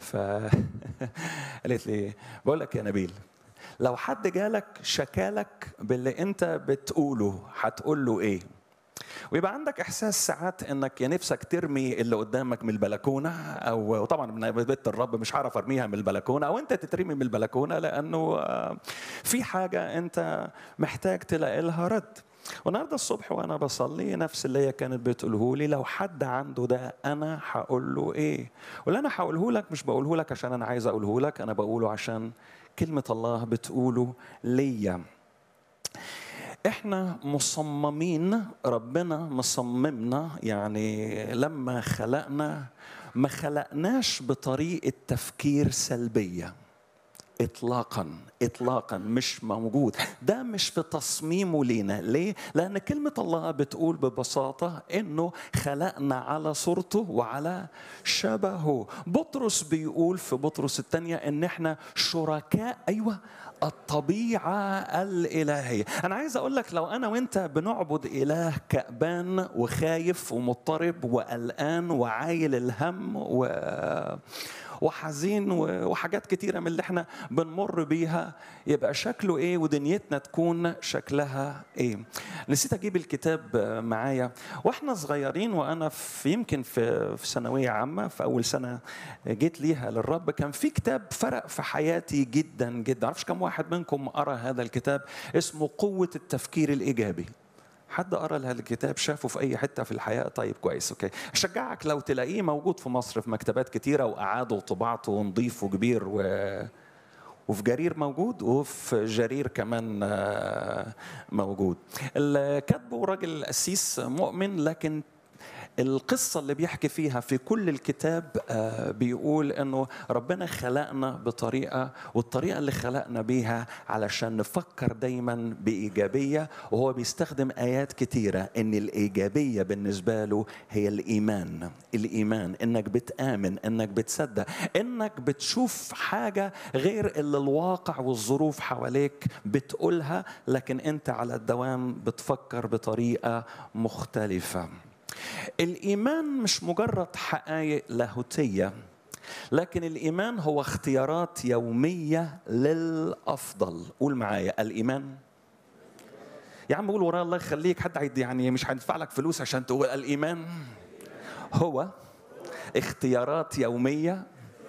ف قالت لي بقول لك يا نبيل لو حد جالك شكالك باللي انت بتقوله هتقول له ايه ويبقى عندك احساس ساعات انك يا نفسك ترمي اللي قدامك من البلكونه او طبعا من بيت الرب مش هعرف ارميها من البلكونه او انت تترمي من البلكونه لانه في حاجه انت محتاج تلاقي لها رد والنهارده الصبح وانا بصلي نفس اللي هي كانت بتقوله لي لو حد عنده ده انا هقول له ايه واللي انا هقوله لك مش بقوله لك عشان انا عايز اقوله لك انا بقوله عشان كلمه الله بتقوله ليا احنا مصممين ربنا مصممنا يعني لما خلقنا ما خلقناش بطريقه تفكير سلبيه اطلاقا اطلاقا مش موجود ده مش في تصميمه لينا ليه لان كلمه الله بتقول ببساطه انه خلقنا على صورته وعلى شبهه بطرس بيقول في بطرس الثانيه ان احنا شركاء ايوه الطبيعة الإلهية أنا عايز أقول لك لو أنا وأنت بنعبد إله كأبان وخايف ومضطرب وقلقان وعايل الهم و... وحزين وحاجات كتيرة من اللي احنا بنمر بيها يبقى شكله ايه ودنيتنا تكون شكلها ايه نسيت اجيب الكتاب معايا واحنا صغيرين وانا في يمكن في في ثانوية عامة في اول سنة جيت ليها للرب كان في كتاب فرق في حياتي جدا جدا معرفش كم واحد منكم قرا هذا الكتاب اسمه قوة التفكير الإيجابي حد قرا هذا الكتاب شافه في اي حته في الحياه طيب كويس اوكي اشجعك لو تلاقيه موجود في مصر في مكتبات كتيره واعادوا طباعته ونضيف وكبير و وفي جرير موجود وفي جرير كمان موجود اللي كاتبه راجل قسيس مؤمن لكن القصة اللي بيحكي فيها في كل الكتاب بيقول انه ربنا خلقنا بطريقة والطريقة اللي خلقنا بيها علشان نفكر دايما بإيجابية وهو بيستخدم آيات كتيرة ان الإيجابية بالنسبة له هي الإيمان الإيمان انك بتآمن انك بتصدق انك بتشوف حاجة غير اللي الواقع والظروف حواليك بتقولها لكن انت على الدوام بتفكر بطريقة مختلفة الايمان مش مجرد حقائق لاهوتيه لكن الايمان هو اختيارات يوميه للافضل قول معايا الايمان يا عم قول ورايا الله يخليك حد يعني مش هندفع لك فلوس عشان تقول الايمان هو اختيارات يوميه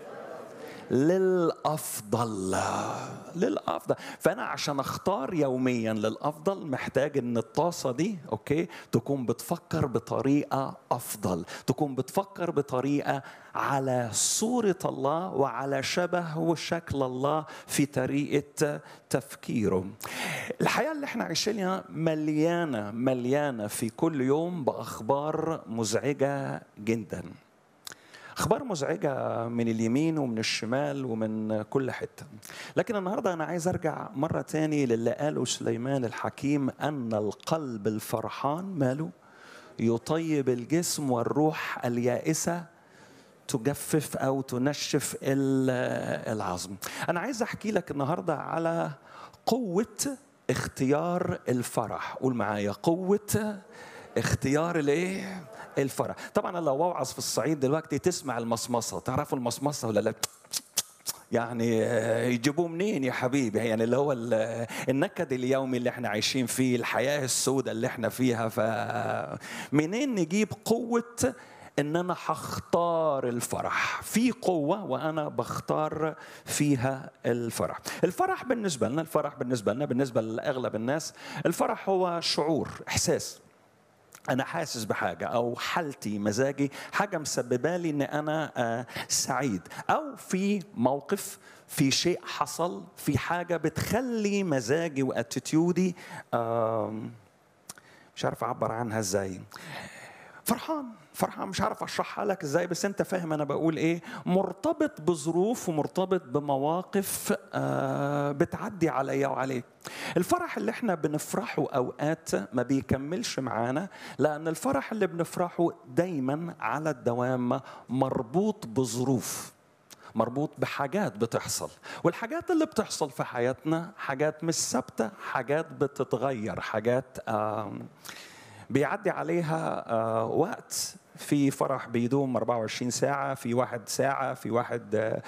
للافضل للافضل فانا عشان اختار يوميا للافضل محتاج ان الطاسه دي اوكي تكون بتفكر بطريقه افضل تكون بتفكر بطريقه على صوره الله وعلى شبه وشكل الله في طريقه تفكيره الحياه اللي احنا عايشينها مليانه مليانه في كل يوم باخبار مزعجه جدا اخبار مزعجه من اليمين ومن الشمال ومن كل حته لكن النهارده انا عايز ارجع مره تاني للي قاله سليمان الحكيم ان القلب الفرحان ماله يطيب الجسم والروح اليائسه تجفف او تنشف العظم انا عايز احكي لك النهارده على قوه اختيار الفرح قول معايا قوه اختيار الايه الفرح طبعا لو اوعظ في الصعيد دلوقتي تسمع المصمصه تعرفوا المصمصه ولا لا يعني يجيبوه منين يا حبيبي يعني اللي هو النكد اليومي اللي احنا عايشين فيه الحياه السوداء اللي احنا فيها فمنين نجيب قوه ان انا هختار الفرح في قوه وانا بختار فيها الفرح الفرح بالنسبه لنا الفرح بالنسبه لنا بالنسبه لاغلب الناس الفرح هو شعور احساس انا حاسس بحاجه او حالتي مزاجي حاجه مسببه لي ان انا سعيد او في موقف في شيء حصل في حاجه بتخلي مزاجي واتيتيودي مش عارف اعبر عنها ازاي فرحان فرحان مش عارف اشرحها لك ازاي بس انت فاهم انا بقول ايه مرتبط بظروف ومرتبط بمواقف بتعدي عليا وعليك الفرح اللي احنا بنفرحه اوقات ما بيكملش معانا لان الفرح اللي بنفرحه دايما على الدوام مربوط بظروف مربوط بحاجات بتحصل والحاجات اللي بتحصل في حياتنا حاجات مش ثابته حاجات بتتغير حاجات بيعدي عليها وقت في فرح بيدوم 24 ساعة في واحد ساعة في واحد